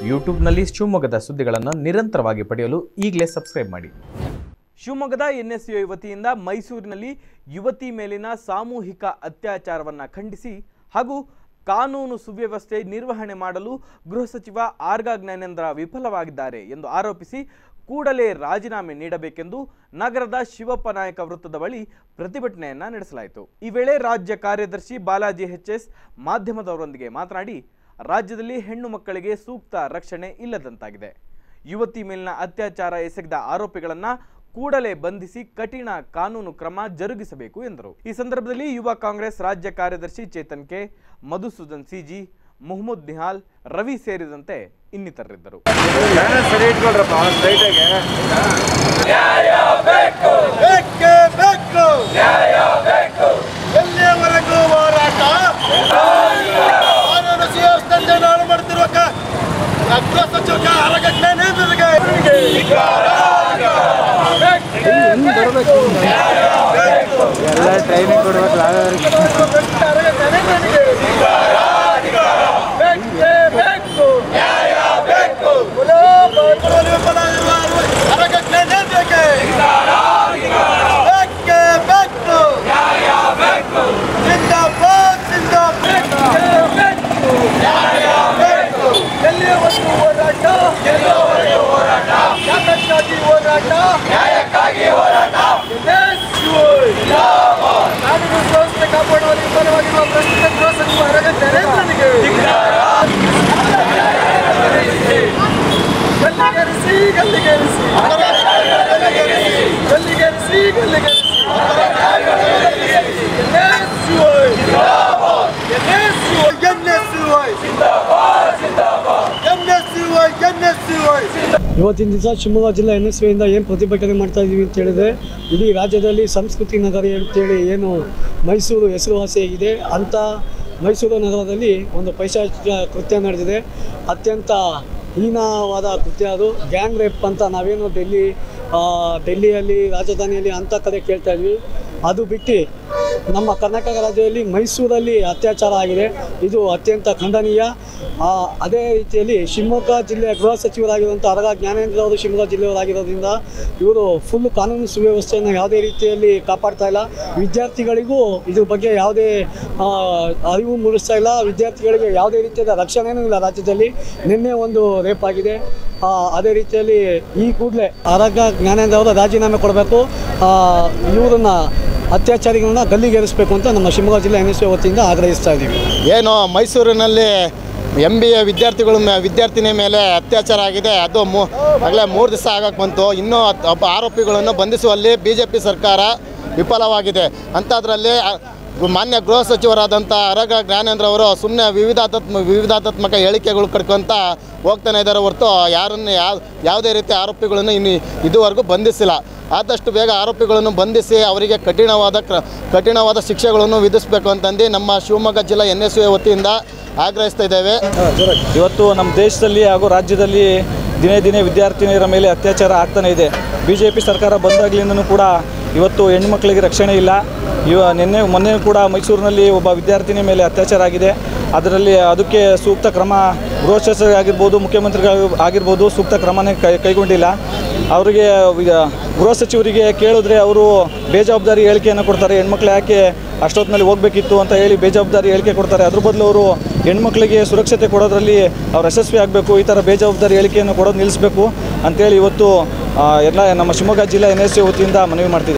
ಯೂಟ್ಯೂಬ್ನಲ್ಲಿ ಶಿವಮೊಗ್ಗದ ಸುದ್ದಿಗಳನ್ನು ನಿರಂತರವಾಗಿ ಪಡೆಯಲು ಈಗಲೇ ಸಬ್ಸ್ಕ್ರೈಬ್ ಮಾಡಿ ಶಿವಮೊಗ್ಗದ ಎನ್ಎಸ್ಯು ವತಿಯಿಂದ ಮೈಸೂರಿನಲ್ಲಿ ಯುವತಿ ಮೇಲಿನ ಸಾಮೂಹಿಕ ಅತ್ಯಾಚಾರವನ್ನು ಖಂಡಿಸಿ ಹಾಗೂ ಕಾನೂನು ಸುವ್ಯವಸ್ಥೆ ನಿರ್ವಹಣೆ ಮಾಡಲು ಗೃಹ ಸಚಿವ ಆರ್ಗಾ ಜ್ಞಾನೇಂದ್ರ ವಿಫಲವಾಗಿದ್ದಾರೆ ಎಂದು ಆರೋಪಿಸಿ ಕೂಡಲೇ ರಾಜೀನಾಮೆ ನೀಡಬೇಕೆಂದು ನಗರದ ಶಿವಪ್ಪ ನಾಯಕ ವೃತ್ತದ ಬಳಿ ಪ್ರತಿಭಟನೆಯನ್ನ ನಡೆಸಲಾಯಿತು ಈ ವೇಳೆ ರಾಜ್ಯ ಕಾರ್ಯದರ್ಶಿ ಬಾಲಾಜಿ ಎಚ್ ಮಾಧ್ಯಮದವರೊಂದಿಗೆ ಮಾತನಾಡಿ ರಾಜ್ಯದಲ್ಲಿ ಹೆಣ್ಣು ಮಕ್ಕಳಿಗೆ ಸೂಕ್ತ ರಕ್ಷಣೆ ಇಲ್ಲದಂತಾಗಿದೆ ಯುವತಿ ಮೇಲಿನ ಅತ್ಯಾಚಾರ ಎಸಗಿದ ಆರೋಪಿಗಳನ್ನ ಕೂಡಲೇ ಬಂಧಿಸಿ ಕಠಿಣ ಕಾನೂನು ಕ್ರಮ ಜರುಗಿಸಬೇಕು ಎಂದರು ಈ ಸಂದರ್ಭದಲ್ಲಿ ಯುವ ಕಾಂಗ್ರೆಸ್ ರಾಜ್ಯ ಕಾರ್ಯದರ್ಶಿ ಚೇತನ್ ಕೆ ಮಧುಸೂದನ್ ಸಿಜಿ ಮೊಹಮ್ಮದ್ ನಿಹಾಲ್ ರವಿ ಸೇರಿದಂತೆ ಇನ್ನಿತರರಿದ್ದರು ಸರಿ ಇಟ್ಕೊಳ್ರಪ್ಪ ಸ್ಟ್ರೈಟಾಗೆ ಬೇಕೇ ಬೇಕು ಎಲ್ಲಿಯವರೆಗೂ ಹೋರಾಟ ಕಾನೂನು ಸುವ್ಯವಸ್ಥೆ ಹಾಳು ಮಾಡ್ತಿರುವ ಕ- ಗೃಹ ಸಚಿವ ಆರೋಗ್ಯ ಜ್ಞಾನೇಂದ್ರರಿಗೆ ಎಲ್ಲ ಟ್ರೈನಿಂಗ್ ಕೊಡ್ಬೇಕು ಆರೋಗ್ಯ ಜ್ಞಾನೇಂದ್ರನಿಗೆ ಬೇಕೇ ಬೇಕು ಪುನಃ ಬರುವಲ್ಲಿ ವಿಫಲವಾಗಿರುವ ಆರೋಗ್ಯ ಜ್ಞಾನೇಂದ್ರಕ್ಕೆ ಬೇಕೇ ಬೇಕು ಜಿಂದಾಬಾದ್ ಜಿಂದಾಬಾದ್ ಎಲ್ಲಿಯವರೆಗೂ ಹೋರಾಟ ಯಾತಕ್ಕಾಗಿ ಹೋರಾಟ ಕಾನೂನು ಸುವ್ಯವಸ್ಥೆ ಕಾಪಾಡುವಲ್ಲಿ ವಿಫಲವಾಗಿರುವ ಪ್ರಸ್ತುತ ಗೃಹ ಸಚಿವ ಆರೋಗ್ಯ ನರೇಂದ್ರನಿಗೆ ಗಲ್ಲಿಗೇರಿಸಿ ಗಲ್ಲಿಗೇರಿಸಿ ಗಲ್ಲಿಗೇರಿಸಿ ಗಲ್ಲಿಗೇರಿಸಿ ಇವತ್ತಿನ ದಿವಸ ಶಿವಮೊಗ್ಗ ಜಿಲ್ಲಾ ಎನ್ ಎಸ್ ವಿಯಿಂದ ಏನು ಪ್ರತಿಭಟನೆ ಮಾಡ್ತಾ ಇದ್ದೀವಿ ಅಂತ ಹೇಳಿದ್ರೆ ಇಡೀ ರಾಜ್ಯದಲ್ಲಿ ಸಂಸ್ಕೃತಿ ನಗರಿ ಅಂತೇಳಿ ಏನು ಮೈಸೂರು ಹೆಸರುವಾಸಿಯಾಗಿದೆ ಅಂಥ ಮೈಸೂರು ನಗರದಲ್ಲಿ ಒಂದು ಪೈಶಾಚಿಕ ಕೃತ್ಯ ನಡೆದಿದೆ ಅತ್ಯಂತ ಹೀನವಾದ ಕೃತ್ಯ ಅದು ಗ್ಯಾಂಗ್ ರೇಪ್ ಅಂತ ನಾವೇನು ಡೆಲ್ಲಿ ಆ, ಡೆಲ್ಲಿಯಲ್ಲಿ ರಾಜಧಾನಿಯಲ್ಲಿ ಅಂಥ ಕಡೆ ಕೇಳ್ತಾ ಇದ್ವಿ ಅದು ಬಿಟ್ಟು ನಮ್ಮ ಕರ್ನಾಟಕ ರಾಜ್ಯದಲ್ಲಿ ಮೈಸೂರಲ್ಲಿ ಅತ್ಯಾಚಾರ ಆಗಿದೆ ಇದು ಅತ್ಯಂತ ಖಂಡನೀಯ ಆ, ಅದೇ ರೀತಿಯಲ್ಲಿ ಶಿವಮೊಗ್ಗ ಜಿಲ್ಲೆಯ ಗೃಹ ಸಚಿವರಾಗಿರುವಂಥ ಅರಗ ಜ್ಞಾನೇಂದ್ರ ಅವರು ಶಿವಮೊಗ್ಗ ಜಿಲ್ಲೆಯವರಾಗಿರೋದ್ರಿಂದ ಇವರು ಫುಲ್ ಕಾನೂನು ಸುವ್ಯವಸ್ಥೆಯನ್ನು ಯಾವುದೇ ರೀತಿಯಲ್ಲಿ ಕಾಪಾಡ್ತಾ ಇಲ್ಲ ವಿದ್ಯಾರ್ಥಿಗಳಿಗೂ ಇದ್ರ ಬಗ್ಗೆ ಯಾವುದೇ ಆ, ಅರಿವು ಮೂಡಿಸ್ತಾ ಇಲ್ಲ ವಿದ್ಯಾರ್ಥಿಗಳಿಗೆ ಯಾವುದೇ ರೀತಿಯಾದ ರಕ್ಷಣೆಯೂ ಇಲ್ಲ ರಾಜ್ಯದಲ್ಲಿ ನಿನ್ನೆ ಒಂದು ರೇಪ್ ಆಗಿದೆ ಆ, ಅದೇ ರೀತಿಯಲ್ಲಿ ಈ ಕೂಡಲೇ ಆರೋಗ್ಯ ಜ್ಞಾನೇಂದ್ರ ಅವರು ರಾಜೀನಾಮೆ ಕೊಡಬೇಕು ಇವರನ್ನ ಅತ್ಯಾಚಾರಿಗಳನ್ನ ಗಲ್ಲಿಗೇರಿಸಬೇಕು ಅಂತ ನಮ್ಮ ಶಿವಮೊಗ್ಗ ಜಿಲ್ಲೆ ಎನ್ ಎಸ್ ವತಿಯಿಂದ ಆಗ್ರಹಿಸ್ತಾ ಇದ್ದೀವಿ ಏನು ಮೈಸೂರಿನಲ್ಲಿ ಎಂ ಬಿ ಎ ವಿದ್ಯಾರ್ಥಿಗಳ ಮೇ ವಿದ್ಯಾರ್ಥಿನಿ ಮೇಲೆ ಅತ್ಯಾಚಾರ ಆಗಿದೆ ಅದು ಮೂ ಆಗಲೇ ಮೂರು ದಿವಸ ಆಗಕ್ಕೆ ಬಂತು ಇನ್ನೂ ಹತ್- ಒಬ್ಬ ಆರೋಪಿಗಳನ್ನು ಬಂಧಿಸುವಲ್ಲಿ ಬಿ ಜೆ ಪಿ ಸರ್ಕಾರ ವಿಫಲವಾಗಿದೆ ಅಂಥದ್ರಲ್ಲಿ ಆ, ಮಾನ್ಯ ಗೃಹ ಸಚಿವರಾದಂಥ ಅರಗ ಜ್ಞಾನೇಂದ್ರ ಅವರು ಸುಮ್ಮನೆ ವಿವಿಧಾತ್ಮ ವಿವಿಧಾತ್ಮಕ ಹೇಳಿಕೆಗಳು ಕಡ್ಕೊಂತ ಹೋಗ್ತಾನೆ ಇದ್ದಾರೆ ಹೊರತು ಯಾರನ್ನು ಯಾವ ಯಾವುದೇ ರೀತಿ ಆರೋಪಿಗಳನ್ನು ಇನ್ನು ಇದುವರೆಗೂ ಬಂಧಿಸಿಲ್ಲ ಆದಷ್ಟು ಬೇಗ ಆರೋಪಿಗಳನ್ನು ಬಂಧಿಸಿ ಅವರಿಗೆ ಕಠಿಣವಾದ ಕ್ರ ಕಠಿಣವಾದ ಶಿಕ್ಷೆಗಳನ್ನು ವಿಧಿಸಬೇಕು ಅಂತಂದು ನಮ್ಮ ಶಿವಮೊಗ್ಗ ಜಿಲ್ಲಾ ಎನ್ ಎಸ್ ಯು ವತಿಯಿಂದ ಆಗ್ರಹಿಸ್ತಾ ಇದ್ದೇವೆ ಇವತ್ತು ನಮ್ಮ ದೇಶದಲ್ಲಿ ಹಾಗೂ ರಾಜ್ಯದಲ್ಲಿ ದಿನೇ ದಿನೇ ವಿದ್ಯಾರ್ಥಿನಿಯರ ಮೇಲೆ ಅತ್ಯಾಚಾರ ಆಗ್ತಾನೆ ಇದೆ ಬಿ ಜೆ ಪಿ ಸರ್ಕಾರ ಬಂದಾಗಲಿಂದನೂ ಕೂಡ ಇವತ್ತು ಹೆಣ್ಮಕ್ಳಿಗೆ ರಕ್ಷಣೆ ಇಲ್ಲ ಇವ ನಿನ್ನೆ ಮೊನ್ನೆ ಕೂಡ ಮೈಸೂರಿನಲ್ಲಿ ಒಬ್ಬ ವಿದ್ಯಾರ್ಥಿನಿ ಮೇಲೆ ಅತ್ಯಾಚಾರ ಆಗಿದೆ ಅದರಲ್ಲಿ ಅದಕ್ಕೆ ಸೂಕ್ತ ಕ್ರಮ ಗೃಹ ಸಚಿವರು ಆಗಿರ್ಬೋದು ಮುಖ್ಯಮಂತ್ರಿಗಳು ಆಗಿರ್ಬೋದು ಸೂಕ್ತ ಕ್ರಮನೇ ಕೈ ಕೈಗೊಂಡಿಲ್ಲ ಅವರಿಗೆ ಈಗ ಗೃಹ ಸಚಿವರಿಗೆ ಕೇಳಿದ್ರೆ ಅವರು ಬೇಜವಾಬ್ದಾರಿ ಹೇಳಿಕೆಯನ್ನು ಕೊಡ್ತಾರೆ ಹೆಣ್ಮಕ್ಳು ಯಾಕೆ ಅಷ್ಟೊತ್ತಿನಲ್ಲಿ ಹೋಗಬೇಕಿತ್ತು ಅಂತ ಹೇಳಿ ಬೇಜವಾಬ್ದಾರಿ ಹೇಳಿಕೆ ಕೊಡ್ತಾರೆ ಅದ್ರ ಬದಲು ಅವರು ಹೆಣ್ಮಕ್ಳಿಗೆ ಸುರಕ್ಷತೆ ಕೊಡೋದ್ರಲ್ಲಿ ಅವ್ರು ಯಶಸ್ವಿ ಆಗಬೇಕು ಈ ಥರ ಬೇಜವಾಬ್ದಾರಿ ಹೇಳಿಕೆಯನ್ನು ಕೊಡೋದು ನಿಲ್ಲಿಸಬೇಕು ಅಂತೇಳಿ ಇವತ್ತು ಆ, ಎಲ್ಲ ನಮ್ಮ ಶಿವಮೊಗ್ಗ ಜಿಲ್ಲಾ ಎನ್ ಎಸ್ ಸಿ ವತಿಯಿಂದ ಮನವಿ ಮಾಡ್ತಿದ್ದೀವಿ